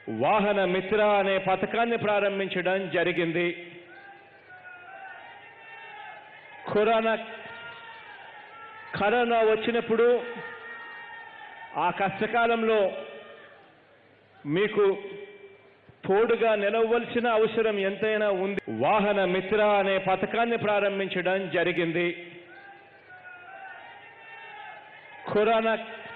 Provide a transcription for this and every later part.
వాహన మిత్ర అనే పథకాన్ని ప్రారంభించడం జరిగింది కరోనా కరోనా వచ్చినప్పుడు ఆ కష్టకాలంలో మీకు తోడుగా నిలవలసిన అవసరం ఎంతైనా ఉంది వాహన మిత్ర అనే పథకాన్ని ప్రారంభించడం జరిగింది కరోనా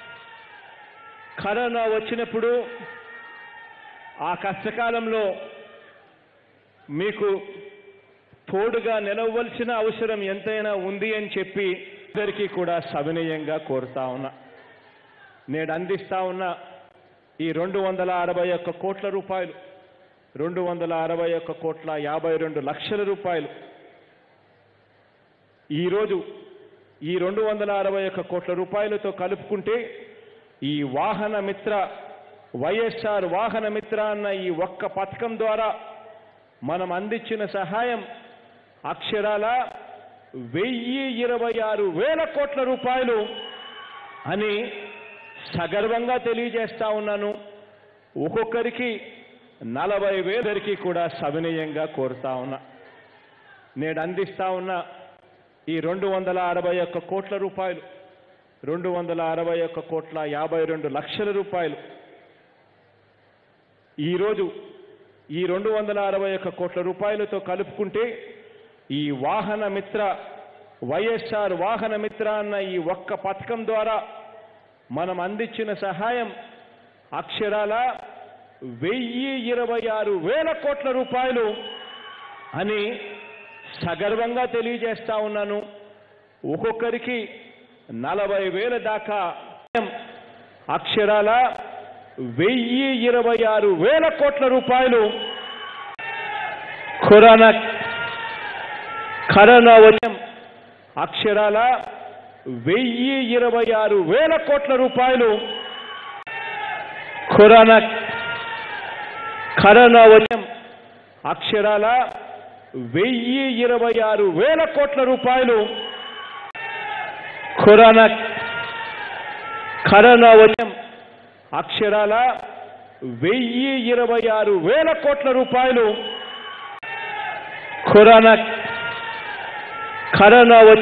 కరోనా వచ్చినప్పుడు ఆ కష్టకాలంలో మీకు తోడుగా నిలవలసిన అవసరం ఎంతైనా ఉంది అని చెప్పి ఇద్దరికీ కూడా సవినయంగా కోరుతా ఉన్నా నేడు అందిస్తా ఉన్న ఈ రెండు వందల అరవై ఒక్క కోట్ల రూపాయలు రెండు వందల అరవై ఒక్క కోట్ల యాభై రెండు లక్షల రూపాయలు ఈరోజు ఈ రెండు వందల అరవై ఒక్క కోట్ల రూపాయలతో కలుపుకుంటే ఈ వాహన మిత్ర వైఎస్ఆర్ వాహన మిత్ర అన్న ఈ ఒక్క పథకం ద్వారా మనం అందించిన సహాయం అక్షరాల వెయ్యి ఇరవై ఆరు వేల కోట్ల రూపాయలు అని సగర్వంగా తెలియజేస్తా ఉన్నాను ఒక్కొక్కరికి నలభై వేలరికి కూడా సవినయంగా కోరుతా ఉన్నా నేడు అందిస్తా ఉన్న ఈ రెండు వందల అరవై ఒక్క కోట్ల రూపాయలు రెండు వందల అరవై ఒక్క కోట్ల యాభై రెండు లక్షల రూపాయలు ఈరోజు ఈ రెండు వందల అరవై ఒక్క కోట్ల రూపాయలతో కలుపుకుంటే ఈ వాహన మిత్ర వైఎస్ఆర్ వాహన మిత్ర అన్న ఈ ఒక్క పథకం ద్వారా మనం అందించిన సహాయం అక్షరాల వెయ్యి ఇరవై ఆరు వేల కోట్ల రూపాయలు అని సగర్వంగా తెలియజేస్తా ఉన్నాను ఒక్కొక్కరికి నలభై వేల దాకా అక్షరాల వెయ్యి ఇరవై ఆరు వేల కోట్ల రూపాయలు కరోనా కరోనా వచ్చం అక్షరాల వెయ్యి ఇరవై ఆరు వేల కోట్ల రూపాయలు కరోనా కరోనా వచ్చం అక్షరాల వెయ్యి ఇరవై ఆరు వేల కోట్ల రూపాయలు కరోనా కరోనా వచ్చం అక్షరాల వెయ్యి ఇరవై ఆరు వేల కోట్ల రూపాయలు కరోనా కరోనా వచ్చం